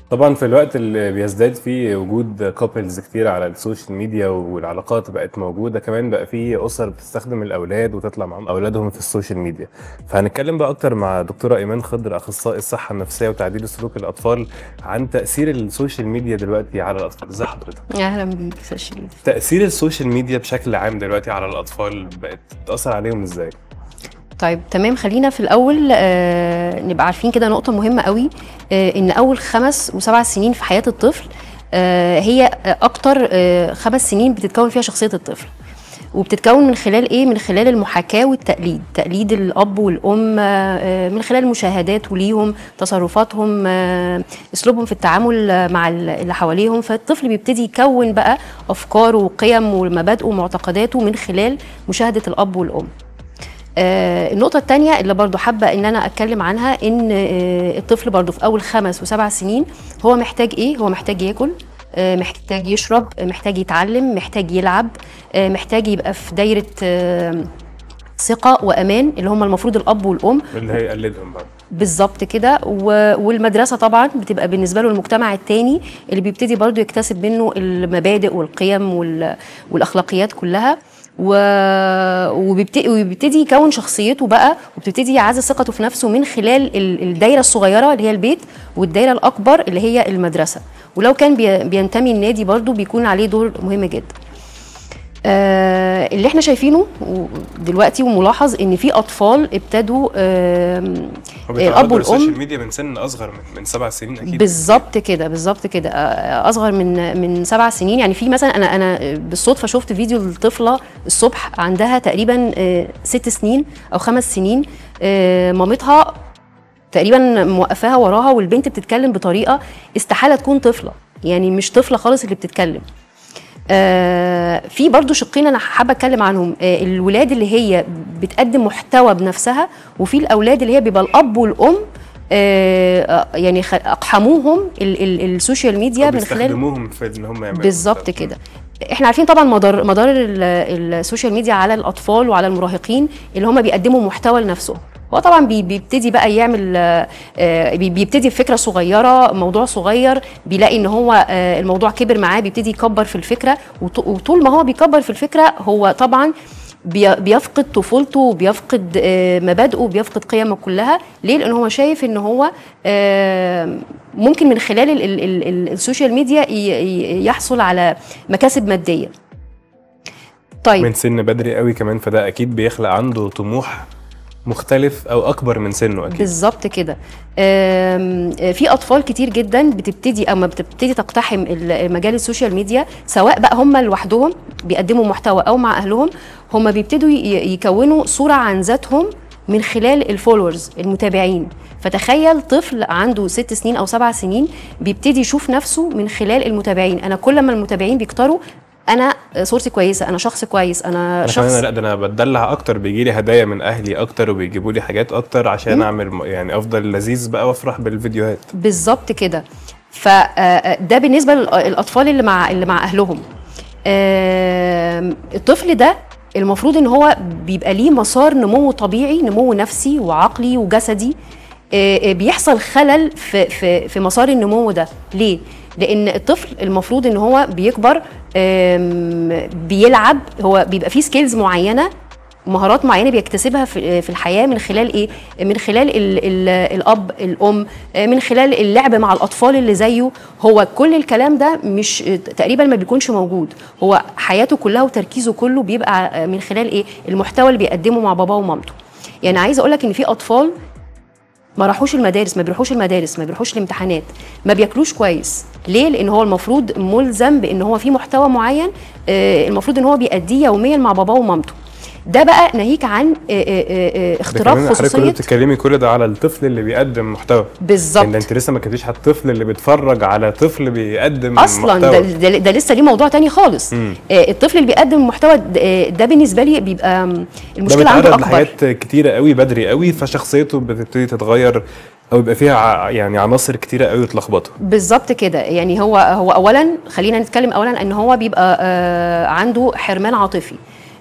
طبعا في الوقت اللي بيزداد فيه وجود كابلز كتير على السوشيال ميديا والعلاقات بقت موجودة كمان بقى في أسر بتستخدم الأولاد وتطلع معاهم أولادهم في السوشيال ميديا فهنتكلم بقى أكتر مع دكتورة إيمان خضر أخصائي الصحة النفسية وتعديل سلوك الأطفال عن تأثير السوشيال ميديا دلوقتي على الأطفال إزي حضرتك؟ اهلا بيك يا شريف تأثير السوشيال ميديا بشكل عام دلوقتي على الأطفال بقت بتأثر عليهم إزاي؟ طيب تمام خلينا في الاول آه نبقى عارفين كده نقطه مهمه قوي آه ان اول خمس وسبع سنين في حياه الطفل آه هي اكتر آه خمس سنين بتتكون فيها شخصيه الطفل وبتتكون من خلال ايه من خلال المحاكاه والتقليد تقليد الاب والام آه، من خلال المشاهدات وليهم تصرفاتهم آه، اسلوبهم في التعامل مع اللي حواليهم فالطفل بيبتدي يكون بقى افكاره وقيم ومبادئه ومعتقداته من خلال مشاهده الاب والام آه، النقطة التانية اللي برضو حابة ان انا اتكلم عنها ان آه، الطفل برضو في اول خمس وسبع سنين هو محتاج ايه؟ هو محتاج ياكل آه، محتاج يشرب آه، محتاج يتعلم محتاج يلعب آه، محتاج يبقى في دايرة آه، ثقة وأمان اللي هم المفروض الأب والأم اللي هيقلدهم بقى بالظبط كده و- والمدرسه طبعا بتبقى بالنسبه له المجتمع التاني اللي بيبتدي برضو يكتسب منه المبادئ والقيم وال- والاخلاقيات كلها و... وبيبتدي, وبيبتدي يكون شخصيته بقى وبتبتدي يعزز ثقته في نفسه من خلال ال- الدايره الصغيره اللي هي البيت والدايره الاكبر اللي هي المدرسه ولو كان بي... بينتمي النادي برضو بيكون عليه دور مهم جدا آه اللي احنا شايفينه و- دلوقتي وملاحظ ان في اطفال ابتدوا آم، الاب والام السوشيال ميديا من سن أصغر من, من سبع سنين أكيد بالظبط كده بالظبط كده آه، اصغر من من سبع سنين يعني في مثلا انا انا بالصدفه شفت فيديو لطفله الصبح عندها تقريبا آه، ست سنين او خمس سنين آه، مامتها تقريبا موقفاها وراها والبنت بتتكلم بطريقه استحاله تكون طفله يعني مش طفله خالص اللي بتتكلم آه في برضو شقين انا حابه اتكلم عنهم آه الولاد اللي هي بتقدم محتوى بنفسها وفي الاولاد اللي هي بيبقى الاب والام آه آه، يعني خ- اقحموهم ال ال السوشيال ميديا من خلال بيستخدموهم في إن هم يعملوا بالظبط كده احنا عارفين طبعا مدار مدار ال- السوشيال ميديا على الاطفال وعلى المراهقين اللي هم بيقدموا محتوى لنفسهم هو طبعا بي- بيبتدي بقى يعمل آه، آه، بي- بيبتدي بفكره صغيره موضوع صغير بيلاقي ان هو آه، الموضوع كبر معاه بيبتدي يكبر في الفكره وط- وطول ما هو بيكبر في الفكره هو طبعا بي- بيفقد طفولته وبيفقد آه، مبادئه وبيفقد قيمه كلها ليه لان هو شايف ان هو آه، ممكن من خلال ال- ال- ال- ال- السوشيال ميديا ي- ي- يحصل على مكاسب ماديه طيب من سن بدري قوي كمان فده أكيد بيخلق عنده طموح مختلف أو أكبر من سنه أكيد بالظبط كده آم، آه، في اطفال كتير جدا بتبتدي او ما بتبتدي تقتحم ال- مجال السوشيال ميديا سواء بقى هم لوحدهم بيقدموا محتوى او مع اهلهم هم بيبتدوا ي- يكونوا صوره عن ذاتهم من خلال الفولورز المتابعين فتخيل طفل عنده ست سنين او سبع سنين بيبتدي يشوف نفسه من خلال المتابعين انا كل ما المتابعين بيكتروا انا صورتي كويسه انا شخص كويس انا انا شخص كمان لا ده انا بتدلع اكتر بيجي لي هدايا من اهلي اكتر وبيجيبوا لي حاجات اكتر عشان اعمل م- يعني افضل لذيذ بقى وافرح بالفيديوهات بالظبط كده فده بالنسبه للاطفال اللي مع اللي مع اهلهم آم، الطفل ده المفروض ان هو بيبقى ليه مسار نمو طبيعي نمو نفسي وعقلي وجسدي آه، آه، بيحصل خلل في في في مسار النمو ده ليه لان الطفل المفروض ان هو بيكبر آم، بيلعب هو بيبقى فيه سكيلز معينه مهارات معينه بيكتسبها في في الحياه من خلال ايه من خلال ال ال الاب الام آه، من خلال اللعب مع الاطفال اللي زيه هو كل الكلام ده مش تقريبا ما بيكونش موجود هو حياته كلها وتركيزه كله بيبقى آه، من خلال ايه المحتوى اللي بيقدمه مع باباه ومامته يعني عايزه اقول لك ان في اطفال ما راحوش المدارس ما بيروحوش المدارس ما بيروحوش الامتحانات ما بياكلوش كويس ليه لان هو المفروض ملزم بان هو في محتوى معين آه، المفروض ان هو بيأديه يوميا مع باباه ومامته ده بقى ناهيك عن آه، آه، آه، ده اختراق كمان حضرتك كنت خصوصيه بتتكلمي كل ده على الطفل اللي بيقدم محتوى بالظبط يعني ده انت لسه ما كنتيش على الطفل اللي بيتفرج على طفل بيقدم اصلا محتوى ده, ده, ده لسه ليه موضوع تاني خالص مم. آه، الطفل اللي بيقدم محتوى ده, آه، ده بالنسبه لي بيبقى آم، ده المشكله عنده بيتعرض اكبر لحاجات كتيره قوي بدري قوي فشخصيته بتبتدي تتغير او يبقى فيها ع- يعني عناصر كتيره قوي تلخبطه بالظبط كده يعني هو هو اولا خلينا نتكلم اولا ان هو بيبقى آه عنده حرمان عاطفي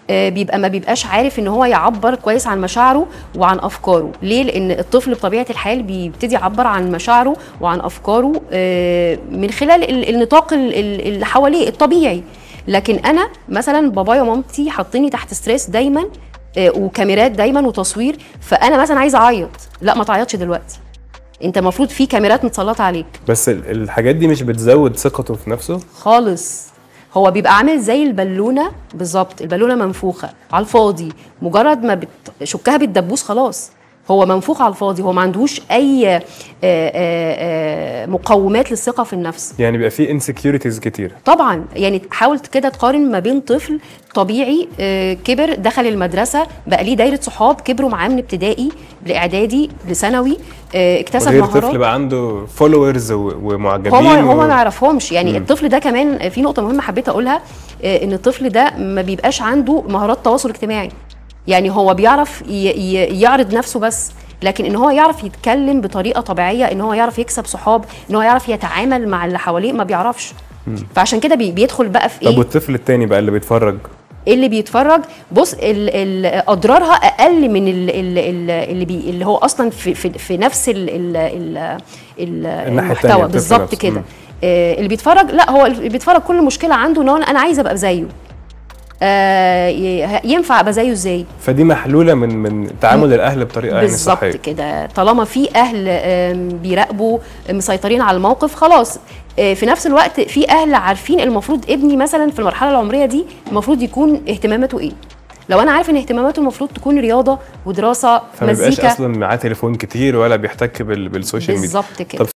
آه، بيبقى ما بيبقاش عارف ان هو يعبر كويس عن مشاعره وعن افكاره ليه لان الطفل بطبيعه الحال بيبتدي يعبر عن مشاعره وعن افكاره آه، من خلال ال- النطاق ال- ال- اللي حواليه الطبيعي لكن انا مثلا بابايا ومامتي حاطيني تحت ستريس دايما آه، وكاميرات دايما وتصوير فانا مثلا عايزه اعيط لا ما تعيطش دلوقتي انت المفروض في كاميرات متسلطه عليك بس ال- الحاجات دي مش بتزود ثقته في نفسه خالص هو بيبقى عامل زي البالونه بالظبط البالونه منفوخه على الفاضي مجرد ما بتشكها بالدبوس خلاص هو منفوخ على الفاضي هو ما عندوش اي آه، آه، آه، مقومات للثقه في النفس يعني بيبقى فيه انسكيورتيز كتير طبعا يعني حاول كده تقارن ما بين طفل طبيعي آه، كبر دخل المدرسه بقى ليه دايره صحاب كبروا معاه من ابتدائي لاعدادي لثانوي آه، اكتسب غير مهارات طفل بقى عنده فولورز ومعجبين هو هو و- ما يعرفهمش يعني الطفل ده كمان في نقطه مهمه حبيت اقولها آه، ان الطفل ده ما بيبقاش عنده مهارات تواصل اجتماعي يعني هو بيعرف ي- ي- يعرض نفسه بس لكن ان هو يعرف يتكلم بطريقه طبيعيه ان هو يعرف يكسب صحاب ان هو يعرف يتعامل مع اللي حواليه ما بيعرفش فعشان كده بي- بيدخل بقى في طب ايه والطفل التاني بقى اللي بيتفرج اللي بيتفرج بص ال ال اضرارها اقل من ال ال ال اللي بي اللي هو اصلا في في, في نفس ال ال ال ال الناحية التانية، المحتوى الطفل بالظبط نفسه. كده مم. آه اللي بيتفرج لا هو اللي بيتفرج كل مشكله عنده ان هو انا عايز ابقى زيه آه ي- ينفع ابقى زيه ازاي فدي محلوله من من تعامل الاهل بطريقه يعني بالظبط صحيه كده طالما في اهل آم، بيراقبوا مسيطرين على الموقف خلاص آه، في نفس الوقت في اهل عارفين المفروض ابني مثلا في المرحله العمريه دي المفروض يكون اهتماماته ايه لو انا عارف ان اهتماماته المفروض تكون رياضه ودراسه فما بيبقاش مزيكا اصلا معاه تليفون كتير ولا بيحتك بال- بالسوشيال ميديا بالظبط كده طب